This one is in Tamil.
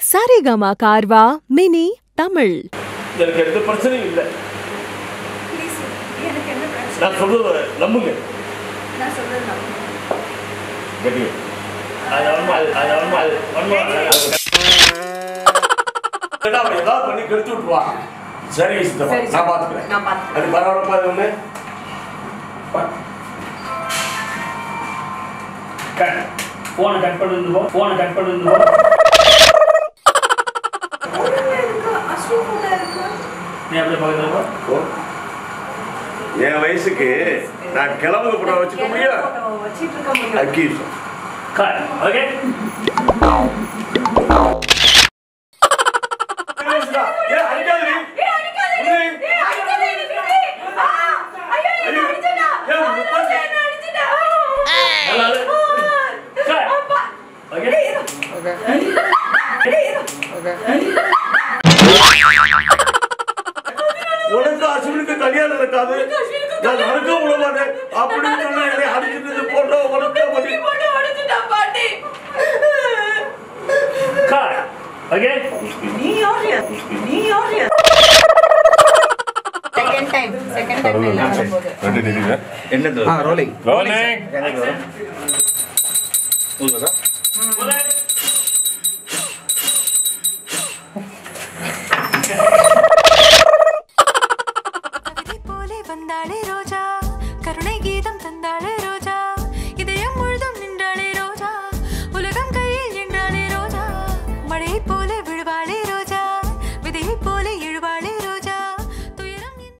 சரிகமா கார்வா மினி தமிழ் எனக்கு எந்த பிரச்சனையும் இல்லை ப்ளீஸ் எனக்கு என்ன பிரச்சனை நான் சொல்றது நம்புங்க நான் சொல்றது நம்புங்க. கட்டி அது உண்மை, அது அது உண்மை, அது உண்மை, அது- அது- ஏன்னா அவன் ஏதாவது பண்ணி கெடுத்து விட்டுருவா சரி சித்தப்பா சரி, நான் சரி. பார்த்துக்கிறேன் நான் பார்த்துக்கிறேன். அது பரவாயில்லப்பா அது ஒண்ணு கட் ஃபோனை கட் பண்ணி போ ஃபோனை கட் பண்ணி போ போட்டோல இருக்கு, அஸ்வின் போட்டோ இருக்கு. நீ அப்படியே பக்கத்துல போ ஓ. என் வயசுக்கு நான் கிளம்புக்கு போட வச்சுக்க என்ன முடியும் போட்டோ வச்சிட்டு இருக்க முடியும்? அக்கீசம் கட் ஓகே ஏன் அடிக்காதடி? ஏய், அடிக்காதே. உன்னை- ஏய், அடிக்காதே எனக்கு. ஆ, ஐயோ, என்ன ஐயோ. அடிச்சிட்டா? ஏன் ஆ, முப்பது? என்ன அடிச்சிட்டா? நல்லா இரு. கட் அப்பா. ஓகே டேய், இரு. டேய், இரு. உனக்கு அசுவனுக்கு கல்யாணம் நடக்காது நான் நடக்க விட மாட்டேன் அப்படின்னு சொன்னா என்னை அடிச்சுட்டு போட்டோ உனக்கு பண்ணி போட்டோ அடிச்சிட்டா, பாட்டி. கட் ஓகே நீ யாரு? நீ யாரு? Second time, second time எல்லாம் வரும்போது. என்னது ரோலிங் ரோலிங் ஒரே